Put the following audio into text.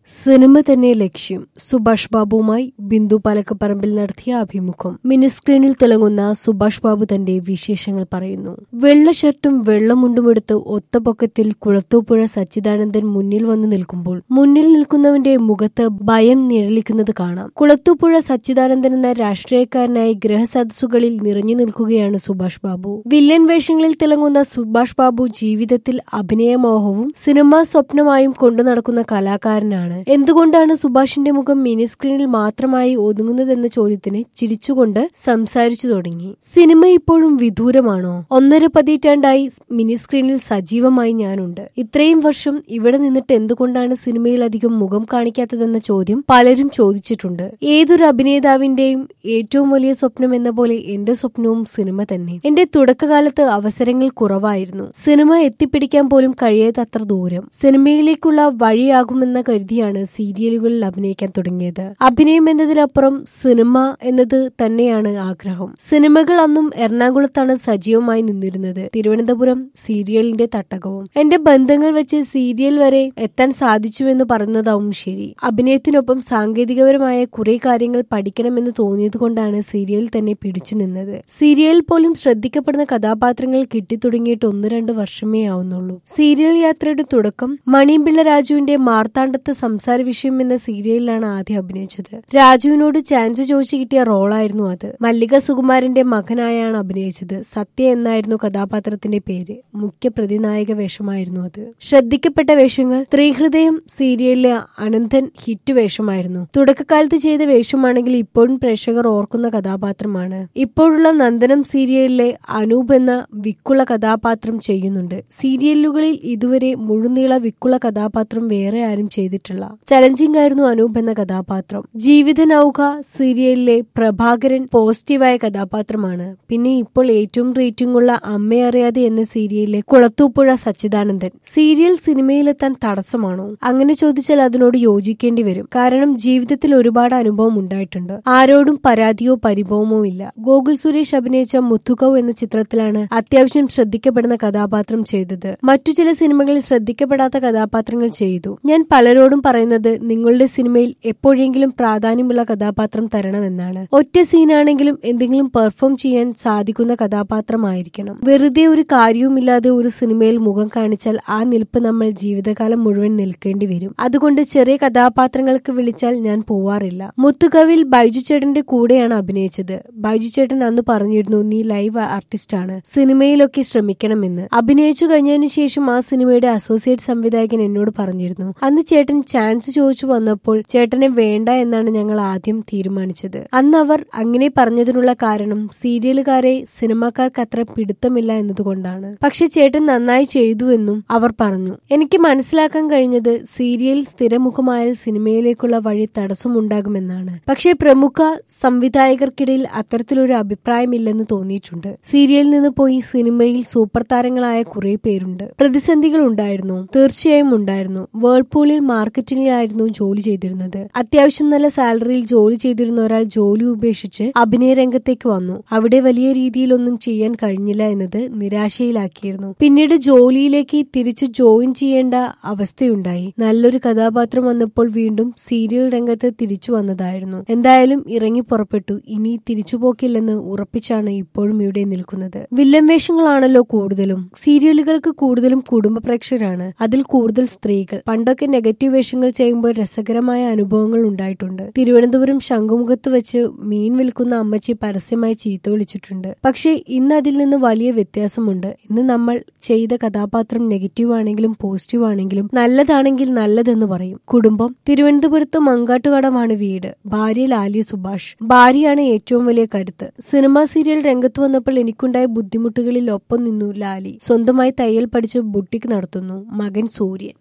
cinema തന്നെ ലക്ഷ്യം സുഭാഷ് ബാബുവുമായി ബിന്ദു പലക്കപ്പറമ്പിൽ നടത്തിയ അഭിമുഖം മിനിസ്ക്രീനിൽ തിളങ്ങുന്ന സുഭാഷ് ബാബു തന്റെ വിശേഷങ്ങൾ പറയുന്നു വെള്ള ഷർട്ടും വെള്ളമുണ്ടും എടുത്ത് ഒത്തപൊക്കത്തിൽ കുളത്തൂപ്പുഴ സച്ചിദാനന്ദൻ മുന്നിൽ വന്നു നിൽക്കുമ്പോൾ മുന്നിൽ നിൽക്കുന്നവന്റെ മുഖത്ത് ഭയം നിഴലിക്കുന്നത് കാണാം കുളത്തൂപ്പുഴ സച്ചിദാനന്ദൻ എന്ന രാഷ്ട്രീയക്കാരനായി ഗ്രഹസദസ്സുകളിൽ നിറഞ്ഞു നിൽക്കുകയാണ് സുഭാഷ് ബാബു വില്ലൻ വേഷങ്ങളിൽ തിളങ്ങുന്ന സുഭാഷ് ബാബു ജീവിതത്തിൽ അഭിനയമോഹവും സിനിമാ സ്വപ്നമായും കൊണ്ടു നടക്കുന്ന കലാകാരനാണ് എന്തുകൊണ്ടാണ് സുഭാഷിന്റെ മുഖം മിനി സ്ക്രീനിൽ മാത്രമായി ഒതുങ്ങുന്നതെന്ന ചോദ്യത്തിന് ചിരിച്ചുകൊണ്ട് സംസാരിച്ചു തുടങ്ങി സിനിമ ഇപ്പോഴും വിദൂരമാണോ ഒന്നര പതിറ്റാണ്ടായി മിനി സ്ക്രീനിൽ സജീവമായി ഞാനുണ്ട് ഇത്രയും വർഷം ഇവിടെ നിന്നിട്ട് എന്തുകൊണ്ടാണ് സിനിമയിൽ അധികം മുഖം കാണിക്കാത്തതെന്ന ചോദ്യം പലരും ചോദിച്ചിട്ടുണ്ട് ഏതൊരു അഭിനേതാവിന്റെയും ഏറ്റവും വലിയ സ്വപ്നം എന്ന പോലെ എന്റെ സ്വപ്നവും സിനിമ തന്നെ എന്റെ തുടക്കകാലത്ത് അവസരങ്ങൾ കുറവായിരുന്നു സിനിമ എത്തിപ്പിടിക്കാൻ പോലും കഴിയാത്തത്ര ദൂരം സിനിമയിലേക്കുള്ള വഴിയാകുമെന്ന കരുതിയാണ് സീരിയലുകളിൽ അഭിനയിക്കാൻ തുടങ്ങിയത് അഭിനയം എന്നതിലപ്പുറം സിനിമ എന്നത് തന്നെയാണ് ആഗ്രഹം സിനിമകൾ അന്നും എറണാകുളത്താണ് സജീവമായി നിന്നിരുന്നത് തിരുവനന്തപുരം സീരിയലിന്റെ തട്ടകവും എന്റെ ബന്ധങ്ങൾ വെച്ച് സീരിയൽ വരെ എത്താൻ സാധിച്ചുവെന്ന് പറയുന്നതാവും ശരി അഭിനയത്തിനൊപ്പം സാങ്കേതികപരമായ കുറെ കാര്യങ്ങൾ പഠിക്കണമെന്ന് തോന്നിയതുകൊണ്ടാണ് സീരിയൽ തന്നെ പിടിച്ചു നിന്നത് സീരിയലിൽ പോലും ശ്രദ്ധിക്കപ്പെടുന്ന കഥാപാത്രങ്ങൾ കിട്ടിത്തുടങ്ങിയിട്ട് ഒന്ന് രണ്ട് വർഷമേ ആവുന്നുള്ളൂ സീരിയൽ യാത്രയുടെ തുടക്കം മണിപിള്ള രാജുവിന്റെ മാർത്താണ്ഡത്ത് സംസാര വിഷയം എന്ന സീരിയലിലാണ് ആദ്യം അഭിനയിച്ചത് രാജുവിനോട് ചാൻസ് ചോദിച്ചു കിട്ടിയ റോളായിരുന്നു അത് മല്ലിക സുകുമാരന്റെ മകനായാണ് അഭിനയിച്ചത് സത്യ എന്നായിരുന്നു കഥാപാത്രത്തിന്റെ പേര് മുഖ്യ പ്രതിനായക വേഷമായിരുന്നു അത് ശ്രദ്ധിക്കപ്പെട്ട വേഷങ്ങൾ ത്രിഹൃദയം സീരിയലിലെ അനന്തൻ ഹിറ്റ് വേഷമായിരുന്നു തുടക്കകാലത്ത് ചെയ്ത വേഷമാണെങ്കിൽ ഇപ്പോഴും പ്രേക്ഷകർ ഓർക്കുന്ന കഥാപാത്രമാണ് ഇപ്പോഴുള്ള നന്ദനം സീരിയലിലെ അനൂപ് എന്ന വിക്കുള്ള കഥാപാത്രം ചെയ്യുന്നുണ്ട് സീരിയലുകളിൽ ഇതുവരെ മുഴുനീള വിക്കുള്ള കഥാപാത്രം വേറെ ആരും ചെയ്തിട്ടില്ല ചലഞ്ചിങ് ആയിരുന്നു അനൂപ് എന്ന കഥാപാത്രം ജീവിത നൗക സീരിയലിലെ പ്രഭാകരൻ പോസിറ്റീവായ കഥാപാത്രമാണ് പിന്നെ ഇപ്പോൾ ഏറ്റവും റേറ്റിംഗ് ഉള്ള അമ്മയറിയാതെ എന്ന സീരിയലിലെ കുളത്തൂപ്പുഴ സച്ചിദാനന്ദൻ സീരിയൽ സിനിമയിലെത്താൻ തടസ്സമാണോ അങ്ങനെ ചോദിച്ചാൽ അതിനോട് യോജിക്കേണ്ടി വരും കാരണം ജീവിതത്തിൽ ഒരുപാട് അനുഭവം ഉണ്ടായിട്ടുണ്ട് ആരോടും പരാതിയോ പരിഭവമോ ഇല്ല ഗോകുൽ സുരേഷ് അഭിനയിച്ച മുത്തുകവ് എന്ന ചിത്രത്തിലാണ് അത്യാവശ്യം ശ്രദ്ധിക്കപ്പെടുന്ന കഥാപാത്രം ചെയ്തത് മറ്റു ചില സിനിമകളിൽ ശ്രദ്ധിക്കപ്പെടാത്ത കഥാപാത്രങ്ങൾ ചെയ്തു ഞാൻ പലരോടും പറയുന്നത് നിങ്ങളുടെ സിനിമയിൽ എപ്പോഴെങ്കിലും പ്രാധാന്യമുള്ള കഥാപാത്രം തരണമെന്നാണ് ഒറ്റ സീനാണെങ്കിലും എന്തെങ്കിലും പെർഫോം ചെയ്യാൻ സാധിക്കുന്ന കഥാപാത്രമായിരിക്കണം വെറുതെ ഒരു കാര്യവുമില്ലാതെ ഒരു സിനിമയിൽ മുഖം കാണിച്ചാൽ ആ നിൽപ്പ് നമ്മൾ ജീവിതകാലം മുഴുവൻ നിൽക്കേണ്ടി വരും അതുകൊണ്ട് ചെറിയ കഥാപാത്രങ്ങൾക്ക് വിളിച്ചാൽ ഞാൻ പോവാറില്ല മുത്തുകവിൽ ബൈജു ചേട്ടന്റെ കൂടെയാണ് അഭിനയിച്ചത് ബൈജു ചേട്ടൻ അന്ന് പറഞ്ഞിരുന്നു നീ ലൈവ് ആർട്ടിസ്റ്റ് ആണ് സിനിമയിലൊക്കെ ശ്രമിക്കണമെന്ന് അഭിനയിച്ചു കഴിഞ്ഞതിന് ശേഷം ആ സിനിമയുടെ അസോസിയേറ്റ് സംവിധായകൻ എന്നോട് പറഞ്ഞിരുന്നു അന്ന് ചേട്ടൻ ചാൻസ് ചോദിച്ചു വന്നപ്പോൾ ചേട്ടനെ വേണ്ട എന്നാണ് ഞങ്ങൾ ആദ്യം തീരുമാനിച്ചത് അന്ന് അവർ അങ്ങനെ പറഞ്ഞതിനുള്ള കാരണം സീരിയലുകാരെ സിനിമാക്കാർക്ക് അത്ര പിടുത്തമില്ല എന്നതുകൊണ്ടാണ് പക്ഷെ ചേട്ടൻ നന്നായി ചെയ്തുവെന്നും അവർ പറഞ്ഞു എനിക്ക് മനസ്സിലാക്കാൻ കഴിഞ്ഞത് സീരിയൽ സ്ഥിരമുഖമായാൽ സിനിമയിലേക്കുള്ള വഴി തടസ്സമുണ്ടാകുമെന്നാണ് പക്ഷേ പ്രമുഖ സംവിധായകർക്കിടയിൽ അത്തരത്തിലൊരു അഭിപ്രായമില്ലെന്ന് തോന്നിയിട്ടുണ്ട് സീരിയലിൽ നിന്ന് പോയി സിനിമയിൽ സൂപ്പർ താരങ്ങളായ കുറെ പേരുണ്ട് പ്രതിസന്ധികൾ ഉണ്ടായിരുന്നു തീർച്ചയായും ഉണ്ടായിരുന്നു വേൾപൂളിൽ മാർക്കറ്റിംഗിലായിരുന്നു ജോലി ചെയ്തിരുന്നത് അത്യാവശ്യം നല്ല സാലറിയിൽ ജോലി ചെയ്തിരുന്ന ഒരാൾ ജോലി ഉപേക്ഷിച്ച് അഭിനയ രംഗത്തേക്ക് വന്നു അവിടെ വലിയ രീതിയിലൊന്നും ചെയ്യാൻ കഴിഞ്ഞില്ല എന്നത് നിരാശയിലാക്കിയിരുന്നു പിന്നീട് ജോലിയിലേക്ക് തിരിച്ചു ജോയിൻ ചെയ്യേണ്ട അവസ്ഥയുണ്ടായി നല്ലൊരു കഥാപാത്രം വന്നപ്പോൾ വീണ്ടും സീരിയൽ രംഗത്ത് തിരിച്ചു വന്നതായിരുന്നു എന്തായാലും ഇറങ്ങി പുറപ്പെട്ടു ഇനി തിരിച്ചുപോക്കില്ലെന്ന് ഉറപ്പിച്ചാണ് ഇപ്പോഴും ഇവിടെ നിൽക്കുന്നത് വില്ലൻ വേഷങ്ങളാണല്ലോ കൂടുതലും സീരിയലുകൾക്ക് കൂടുതലും കുടുംബ പ്രേക്ഷകരാണ് അതിൽ കൂടുതൽ സ്ത്രീകൾ പണ്ടൊക്കെ നെഗറ്റീവ് വേഷങ്ങൾ ചെയ്യുമ്പോൾ രസകരമായ അനുഭവങ്ങൾ ഉണ്ടായിട്ടുണ്ട് തിരുവനന്തപുരം ശംഖുമുഖത്ത് വെച്ച് മീൻ വിൽക്കുന്ന അമ്മച്ചി പരസ്യമായി ചീത്ത വിളിച്ചിട്ടുണ്ട് പക്ഷേ ഇന്ന് അതിൽ നിന്ന് വലിയ വ്യത്യാസമുണ്ട് ഇന്ന് നമ്മൾ ചെയ്ത കഥാപാത്രം നെഗറ്റീവ് ആണെങ്കിലും പോസിറ്റീവ് ആണെങ്കിലും നല്ലതാണെങ്കിൽ നല്ലതെന്ന് പറയും കുടുംബം തിരുവനന്തപുരത്ത് മങ്കാട്ടുകടമാണ് വീട് ഭാര്യ ലാലി സുഭാഷ് ഭാര്യയാണ് ഏറ്റവും വലിയ കരുത്ത് സിനിമാ സീരിയൽ രംഗത്ത് വന്നപ്പോൾ എനിക്കുണ്ടായ ബുദ്ധിമുട്ടുകളിൽ ഒപ്പം നിന്നു ലാലി സ്വന്തമായി തയ്യൽ പഠിച്ച് ബുട്ടിക്ക് നടത്തുന്നു മകൻ സൂര്യൻ